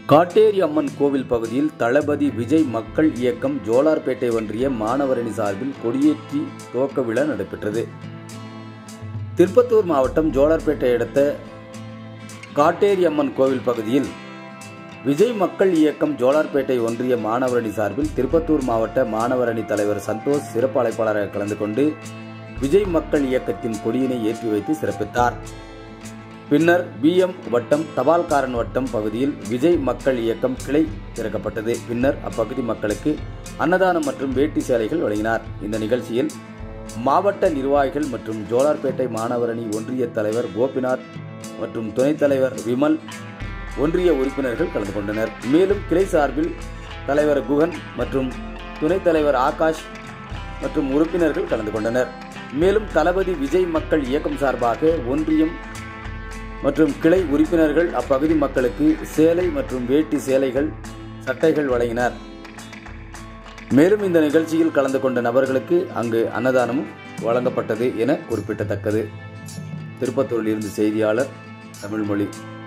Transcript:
காட்டேரி அம்மன் கோவில் பகுதியில் தளபதி விஜய் மக்கள் இயக்கம் ஜோலார்பேட்டை ஒன்றிய மாணவரணி சார்பில் கொடியேற்றி துவக்க விழா நடைபெற்றது திருப்பத்தூர் மாவட்டம் ஜோலார்பேட்டை அடுத்த காட்டேரி அம்மன் கோவில் பகுதியில் விஜய் மக்கள் இயக்கம் ஜோலார்பேட்டை ஒன்றிய மாணவரணி சார்பில் திருப்பத்தூர் மாவட்ட மாணவரணி தலைவர் சந்தோஷ் சிறப்பு அழைப்பாளராக கலந்து கொண்டு விஜய் மக்கள் இயக்கத்தின் கொடியினை ஏற்றி வைத்து சிறப்பித்தார் பின்னர் பிஎம் வட்டம் தபால்காரன் வட்டம் பகுதியில் விஜய் மக்கள் இயக்கம் கிளை திறக்கப்பட்டது பின்னர் அப்பகுதி மக்களுக்கு அன்னதானம் மற்றும் வேட்டி சேலைகள் வழங்கினார் இந்த நிகழ்ச்சியில் மாவட்ட நிர்வாகிகள் மற்றும் ஜோலார்பேட்டை மாணவரணி ஒன்றிய தலைவர் கோபிநாத் மற்றும் துணைத் தலைவர் விமல் ஒன்றிய உறுப்பினர்கள் கலந்து கொண்டனர் மேலும் கிளை சார்பில் தலைவர் குகன் மற்றும் துணைத் தலைவர் ஆகாஷ் மற்றும் உறுப்பினர்கள் கலந்து கொண்டனர் மேலும் தளபதி விஜய் மக்கள் இயக்கம் சார்பாக ஒன்றியம் மற்றும் கிளை உறுப்பினர்கள் அப்பகுதி மக்களுக்கு சேலை மற்றும் வேட்டி சேலைகள் சட்டைகள் வழங்கினார் மேலும் இந்த நிகழ்ச்சியில் கலந்து கொண்ட நபர்களுக்கு அங்கு அன்னதானமும் வழங்கப்பட்டது என குறிப்பிடத்தக்கது திருப்பத்தூரிலிருந்து செய்தியாளர் தமிழ்மொழி